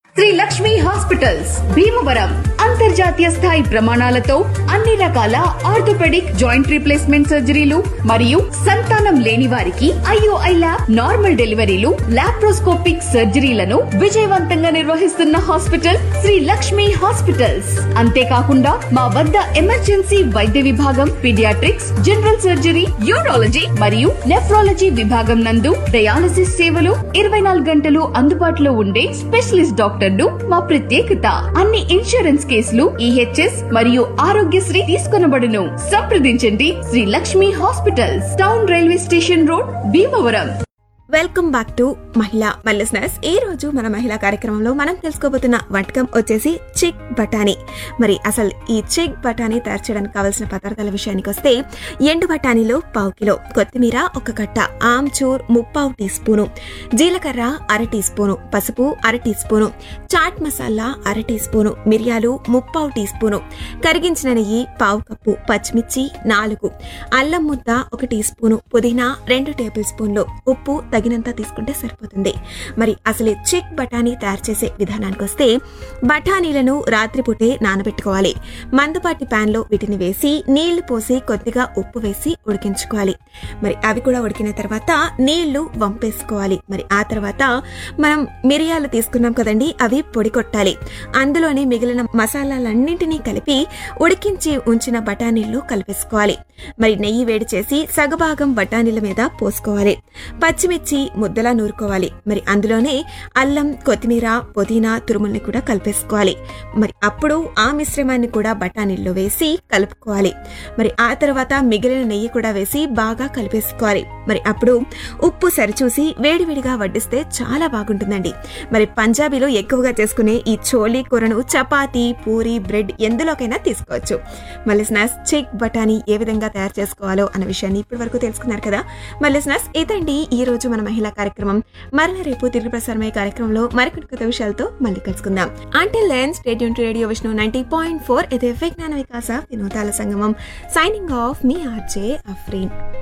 Shri Lakshmi hospitals Bhimavaram అంతర్జాతీయ స్థాయి ప్రమాణాలతో అన్ని రకాల ఆర్థోపెడిక్ జాయింట్ రీప్లేస్మెంట్ సర్జరీలు మరియు సంతానం లేని వారికి IOI lab normal deliveries laparoscopic సర్జరీలను విజయవంతంగా నిర్వహిస్తున్న హాస్పిటల్ శ్రీ లక్ష్మి హాస్పిటల్స్ అంతేకాకుండా మా వద్ద ఎమర్జెన్సీ వైద్య విభాగం పీడియాట్రిక్స్ జనరల్ సర్జరీ యూరాలజీ మరియు నెఫ్రాలజీ విభాగం నందు డయాలసిస్ సేవలు ఇరవై నాలుగు గంటలు అందుబాటులో ఉండే స్పెషలిస్ట్ డాక్టర్లు మా ప్రత్యేకత అన్ని ఇన్సూరెన్స్ కేసులు ఈహెచ్ఎస్ మరియు ఆరోగ్యశ్రీ తీసుకొనబడును సంప్రదించండి Sri Lakshmi hospitals town railway station road Bhimavaram welcome back to మహిళా మల్లెస్నర్స్ ఈ రోజు మన మహిళా కార్యక్రమంలో మనం తెలుసుకోబోతున్న వంటకం వచ్చేసి చిక్ బఠానీ మరి అసలు ఈ చిక్ బఠానీ తయారు చేయడానికి కావాల్సిన పదార్థాల విషయానికి వస్తే ఎండు బఠానీలో పావు కిలో కొత్తిమీర ఒక కట్ట ఆమ్చూర్ ముప్పావు టీ స్పూను జీలకర్ర అర టీ స్పూను పసుపు అర టీ స్పూను చాట్ మసాలా అర టీ స్పూను మిరియాలు ముప్పావు టీ స్పూను కరిగించిన నెయ్యి పావు కప్పు పచ్చిమిర్చి నాలుగు అల్లం ముద్ద ఒక టీ స్పూను పుదీనా రెండు టేబుల్ స్పూన్లు ఉప్పు తగినంత తీసుకుంటే సరిపోతుంది మరి అసలు చిక్ బఠానీ తయారు చేసే విధానానికి వస్తే బఠానీలను రాత్రిపూటే నానబెట్టుకోవాలి మందపాటి ప్యాన్ లో వీటిని వేసి నీళ్లు పోసి కొద్దిగా ఉప్పు వేసి ఉడికించుకోవాలి మరి అవి కూడా ఉడికిన తర్వాత నీళ్లు వంపేసుకోవాలి మరి ఆ తర్వాత మనం మిరియాలు తీసుకున్నాం కదండి అవి పొడి కొట్టాలి అందులోనే మిగిలిన మసాలాలన్నింటినీ కలిపి ఉడికించి ఉంచిన బఠానీల్లో కలిపేసుకోవాలి మరి నెయ్యి వేడి చేసి సగభాగం బఠానీల మీద పోసుకోవాలి పచ్చిమిర్చి ముద్దలా నూరుకోవాలి మరి అందులోనే అల్లం కొత్తిమీర పుదీనా తురుముల్ని కూడా కలిపేసుకోవాలి మరి అప్పుడు ఆ మిశ్రమాన్ని కూడా బఠానీల్లో వేసి కలుపుకోవాలి మరి ఆ తర్వాత మిగిలిన నెయ్యి కూడా వేసి బాగా కలిపేసుకోవాలి మరి అప్పుడు ఉప్పు సరిచూసి వేడివేడిగా వడ్డిస్తే చాలా బాగుంటుందండి మరి పంజాబీలో ఎక్కువగా చేసుకునే ఈ చోలీ కూరను చపాతీ పూరి బ్రెడ్ ఎందులోకైనా తీసుకోవచ్చు మళ్ళీ స్నాక్స్ చిక్ బఠానీ ఏ విధంగా తయారు చేసుకోవాలో అన్న విషయాన్ని ఇప్పటి వరకు తెలుసుకున్నారు కదా మళ్ళీ స్నాక్స్ ఇదండి ఈ రోజు మన మహిళా కార్యక్రమం మరలా రేపు తిరిగి ప్రసారమయ్యే కార్యక్రమంలో మరికొన్ని కొత్త విషయాలతో మళ్ళీ కలుసుకుందాం అంటే లెన్ stadium to radio Vishnu ninety point four ఇది విజ్ఞాన వికాస వినోదాల సంగమం సైనింగ్ ఆఫ్ మీ ఆర్జే అఫ్రీన్